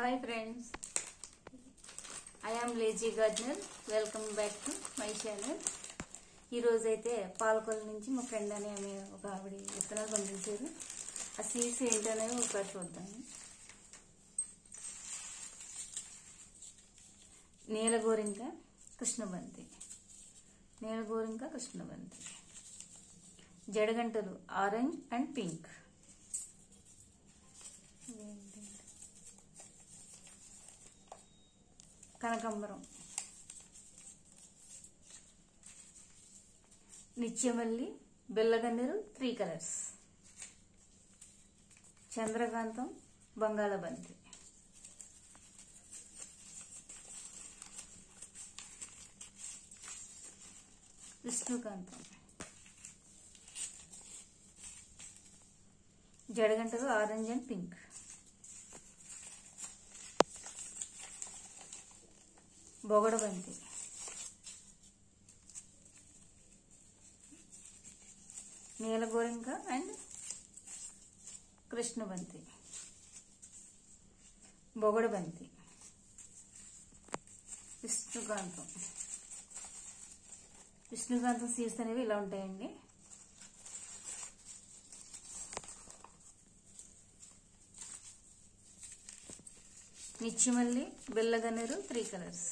hi friends I am lazy gardener welcome back to my channel ఈరోజైతే పాలకొల నుంచి మా ఫ్రెండ్ అనే ఆమె ఒక ఆవిడ విత్తనాలు పంపించారు ఆ సీడ్స్ ఏంటనేవి ఒకసారి చూద్దాం నీలగోరింక కృష్ణబంతి నీలగోరింక కృష్ణబంతి జడగంటలు ఆరెంజ్ అండ్ పింక్ కనకంబరం నిత్యమల్లి బెల్లగన్నేరు త్రీ కలర్స్ చంద్రకాంతం బంగాళబంతి విష్ణుకాంతం జడగంటలు ఆరెంజ్ అండ్ పింక్ బొగడబంతి నీలగోరింక అండ్ కృష్ణబంతి బొగడబంతి విష్ణుకాంతం విష్ణుకాంతం సీడ్స్ అనేవి ఇలా ఉంటాయండి నిచ్చిమల్లి బెల్లగన్నేరు త్రీ కలర్స్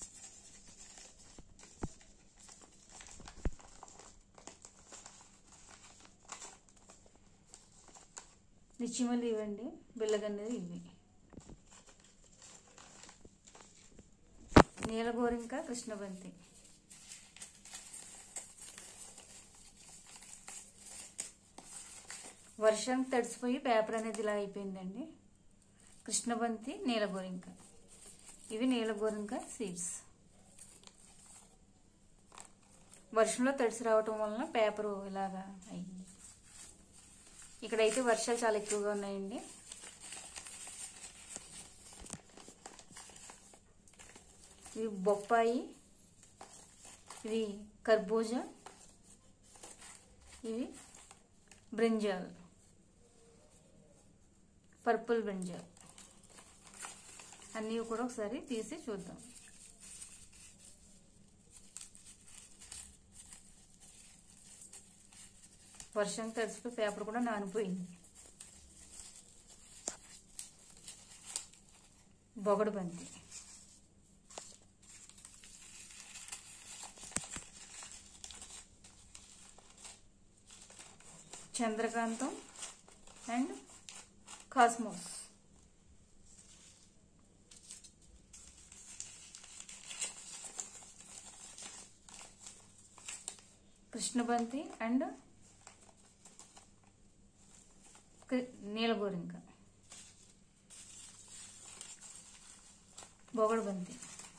నిచ్చిమల్లి ఇవ్వండి బెల్లగన్నేరు ఇవి నీలగోరింక కృష్ణబంతి వర్షం తడిసిపోయి పేపర్ అనేది ఇలా అయిపోయిందండి కృష్ణబంతి నీలగోరింక ఇవి నీలగోరింక సీడ్స్ వర్షంలో తడిసి రావటం వలన పేపరు ఇలాగా అయింది ఇక్కడైతే వర్షాలు చాలా ఎక్కువగా ఉన్నాయండి ఇవి బొప్పాయి ఇవి కర్బూజా ఇవి బ్రింజాల్ పర్పుల్ బ్రింజాల్ అన్నీ కూడా ఒకసారి తీసి చూద్దాం వర్షం తడిసిపోయి పేపర్ కూడా నానిపోయింది బొగడు బంతి చంద్రకాంతం అండ్ కాస్మోస్ కృష్ణబంతి అండ్ నీలగోరింక బొగడబంతి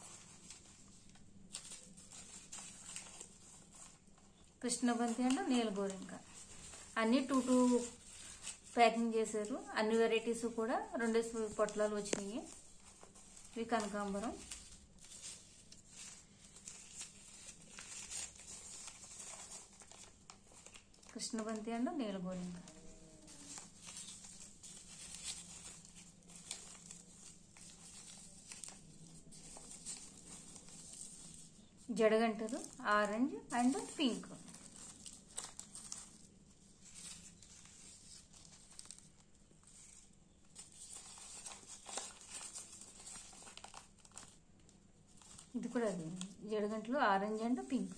కృష్ణబంతి అండ్ నీలగోరింక అన్ని టూ టూ ప్యాకింగ్ చేశారు అన్ని వెరైటీస్ కూడా రెండు పొట్లాలు వచ్చినాయి ఇవి కనకాంబరం కృష్ణబంతి అండ్ నీలగోరింక జడగంటలు ఆరెంజ్ అండ్ పింక్ ఇది కూడా అది జడగంటలు ఆరెంజ్ అండ్ పింక్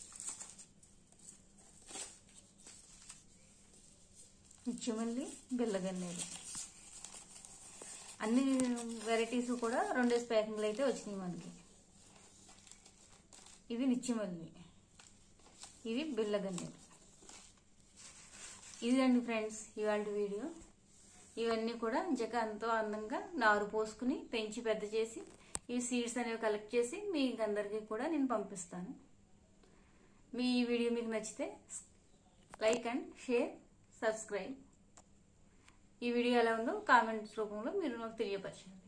నిత్యమల్లి బెల్లగన్నేరు అన్ని వెరైటీస్ కూడా రెండేసి ప్యాకింగ్లు అయితే వచ్చినాయి మనకి ఇవి నిత్యమల్లి ఇవి బిల్లగన్నేరు ఇదండి ఫ్రెండ్స్ ఇవాళ వీడియో ఇవన్నీ కూడా ఇంచక ఎంతో అందంగా నారు పోసుకుని పెంచి పెద్ద చేసి ఈ సీడ్స్ అనేవి కలెక్ట్ చేసి మీకు అందరికీ కూడా నేను పంపిస్తాను మీ ఈ వీడియో మీకు నచ్చితే లైక్ అండ్ షేర్ సబ్స్క్రైబ్ ఈ వీడియో ఎలా ఉందో కామెంట్స్ రూపంలో మీరు నాకు తెలియపరచండి